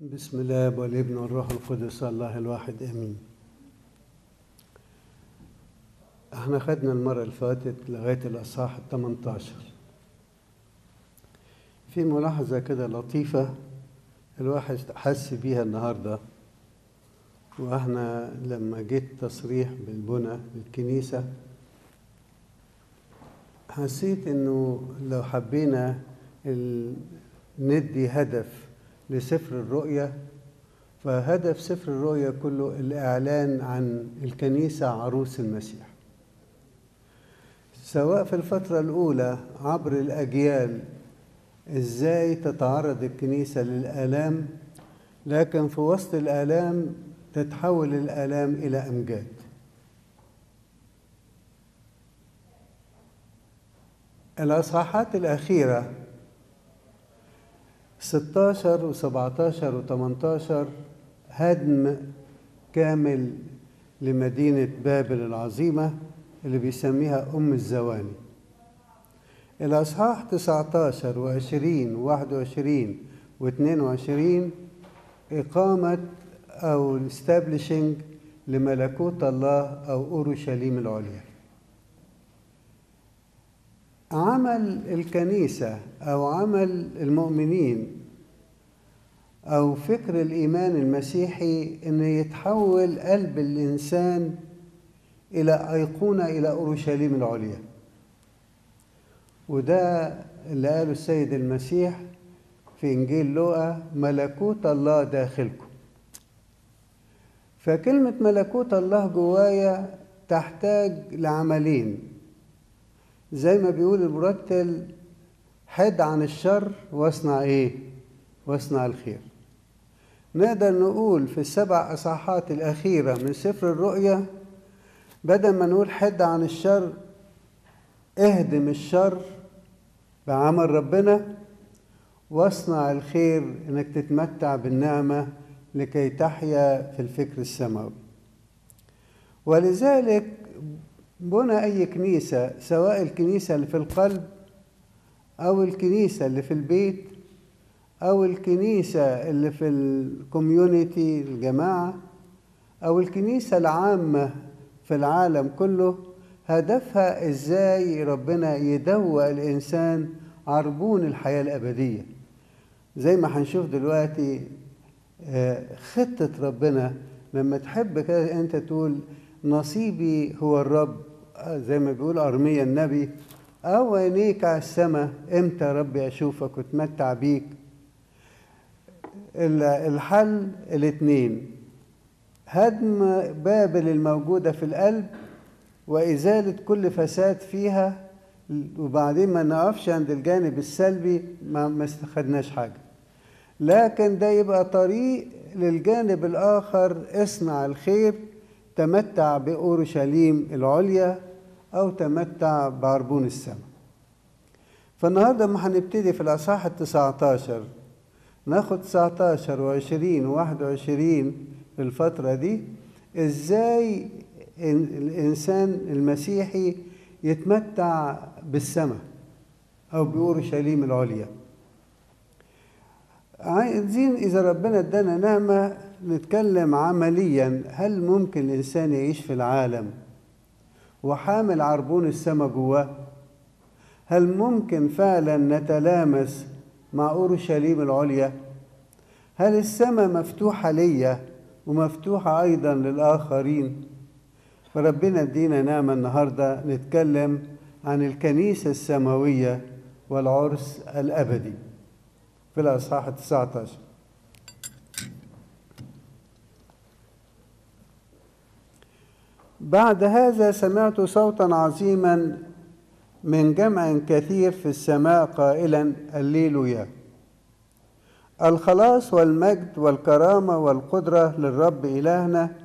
بسم الله والابن والروح القدس الله الواحد امين احنا خدنا المرة اللي فاتت لغاية الأصحاح ال 18 في ملاحظة كده لطيفة الواحد حس بيها النهاردة واحنا لما جيت تصريح بالبنى للكنيسة حسيت انه لو حبينا ال- ندي هدف لسفر الرؤيا فهدف سفر الرؤيا كله الإعلان عن الكنيسة عروس المسيح سواء في الفترة الأولى عبر الأجيال إزاي تتعرض الكنيسة للآلام لكن في وسط الآلام تتحول الآلام إلى أمجاد الأصحاحات الأخيرة 16 و17 و18 هدم كامل لمدينة بابل العظيمة اللي بيسميها أم الزواني الأصحاح 19 و20 و21 و22 إقامة أو establishing لملكوت الله أو أورشليم العليا عمل الكنيسة أو عمل المؤمنين أو فكر الإيمان المسيحي أن يتحول قلب الإنسان إلى أيقونة إلى أورشليم العليا وده اللي قاله السيد المسيح في إنجيل لوقا ملكوت الله داخلكم فكلمة ملكوت الله جوايا تحتاج لعملين زي ما بيقول المرتل حد عن الشر واصنع ايه واصنع الخير نقدر نقول في السبع اصحاحات الاخيره من سفر الرؤيا بدل ما نقول حد عن الشر اهدم الشر بعمل ربنا واصنع الخير انك تتمتع بالنعمه لكي تحيا في الفكر السماوي ولذلك بنى أي كنيسة سواء الكنيسة اللي في القلب أو الكنيسة اللي في البيت أو الكنيسة اللي في الكوميونيتي الجماعة أو الكنيسة العامة في العالم كله هدفها إزاي ربنا يدوق الإنسان عربون الحياة الأبدية زي ما هنشوف دلوقتي خطة ربنا لما تحب كده أنت تقول نصيبي هو الرب زي ما بيقول أرميا النبي أو عينيك على السماء إمتى ربي أشوفك واتمتع بيك الحل الاتنين هدم بابل الموجودة في القلب وإزالة كل فساد فيها وبعدين ما نقفش عند الجانب السلبي ما استخدناش حاجة لكن ده يبقى طريق للجانب الآخر اصنع الخير تمتع بأورشليم العليا أو تمتع بعربون السماء فالنهاردة ما هنبتدي في الأصحاح التسعة عشر ناخد 19 وعشرين وواحد وعشرين في الفترة دي إزاي الإنسان المسيحي يتمتع بالسماء أو بأورشليم العليا عايزين إذا ربنا ادانا نعمة نتكلم عمليا هل ممكن الإنسان يعيش في العالم وحامل عربون السماء جواه هل ممكن فعلا نتلامس مع أورشليم العليا هل السماء مفتوحة ليا ومفتوحة أيضا للآخرين فربنا ادينا نعمة النهاردة نتكلم عن الكنيسة السماوية والعرس الأبدي في الأصحاح 19 بعد هذا سمعت صوتا عظيما من جمع كثير في السماء قائلا الليلويا الخلاص والمجد والكرامة والقدرة للرب إلهنا